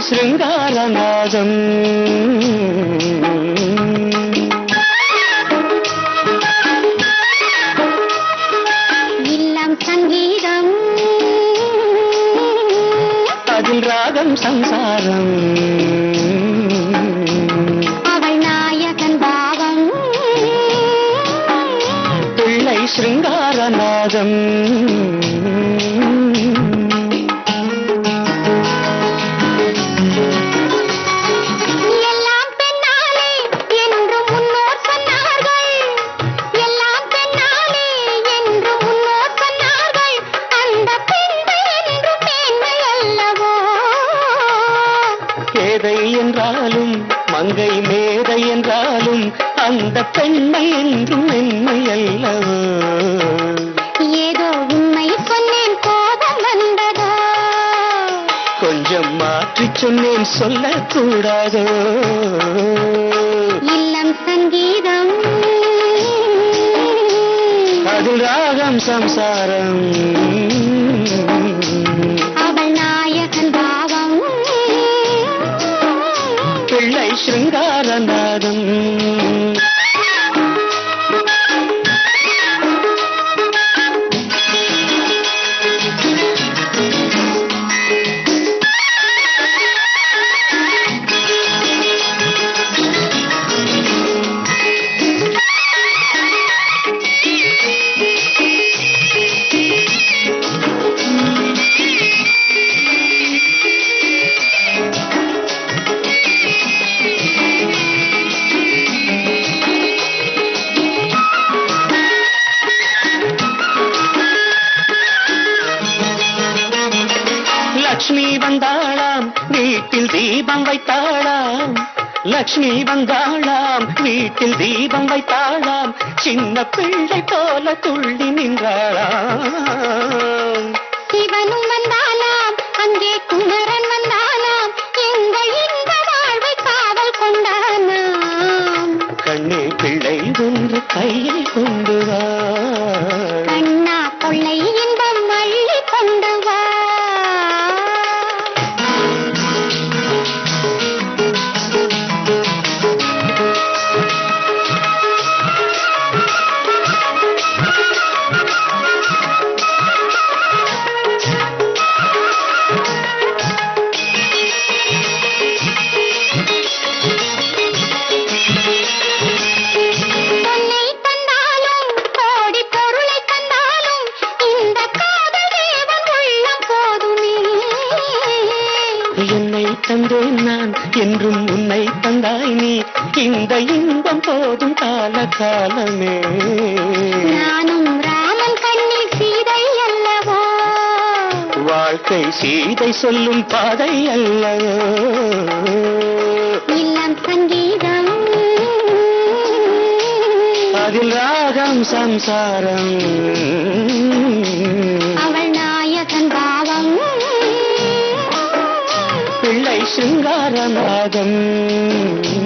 சிருங்காரநாதம் இல்லம் சங்கீதம் அதில் ராகம் சம்சாரம் அவள் நாயகன் பாவம் பிள்ளை சிருங்காரநாதம் எல்லாம் பெண்ணாலே என்று முன்னோர் சொன்னார்கள் எல்லாம் பெண்ணாலே என்று முன்னோர் சொன்னார்கள் அந்த பெண்கள் என்று மேன்மை அல்லவோ பேதை என்றாலும் மங்கை மேதை என்றாலும் அந்த பெண்மை என்றும் மென்மை அல்லவோ ஏதோ உண்மை சொன்னேன் கோபம் வந்ததோ கொஞ்சம் மாற்றிச் சொன்னேன் சொல்லக்கூடாதோ இல்லம் சங்கீதம் அதில் ராகம் சம்சாரம் அவள் நாயகன் பாவம் பிள்ளை சிருங்காரநாதம் லக்ஷ்மி வந்தாளாம் வீட்டில் தீபம் வைத்தாளாம் லக்ஷ்மி வந்தாளாம் வீட்டில் தீபம் வைத்தாளாம் சின்ன பிள்ளை போல துள்ளி நின்றாளாம் சிவனும் வந்தானாம் அங்கே குமரன் வந்தானாம் எங்கள் இந்த வாழ்வை காவல் கொண்டானாம் கண்ணே பிள்ளை ஒன்று கையில் கொண்டு வா கண்ணா கொள்ளை இன்பம் அள்ளி கொண்டு வா பொன்னை தந்தாலும் கோடி பொருளை தந்தாலும் இந்த காதல் தேவன் உள்ளம் போதுமே என்னை தந்தேன் நான் என்றும் உன்னை தந்தாய் நீ இந்த இன்பம் போதும் கால காலமே நானும் ராமன் கண்ணில் சீதை அல்லவோ வாழ்க்கை சீதை சொல்லும் பாதை அல்லவோ இல்லம் சங்கீதம் அதில் ராகம் சம்சாரம் அவள் நாயகன் பாவம் பிள்ளை சிங்காரநாதம்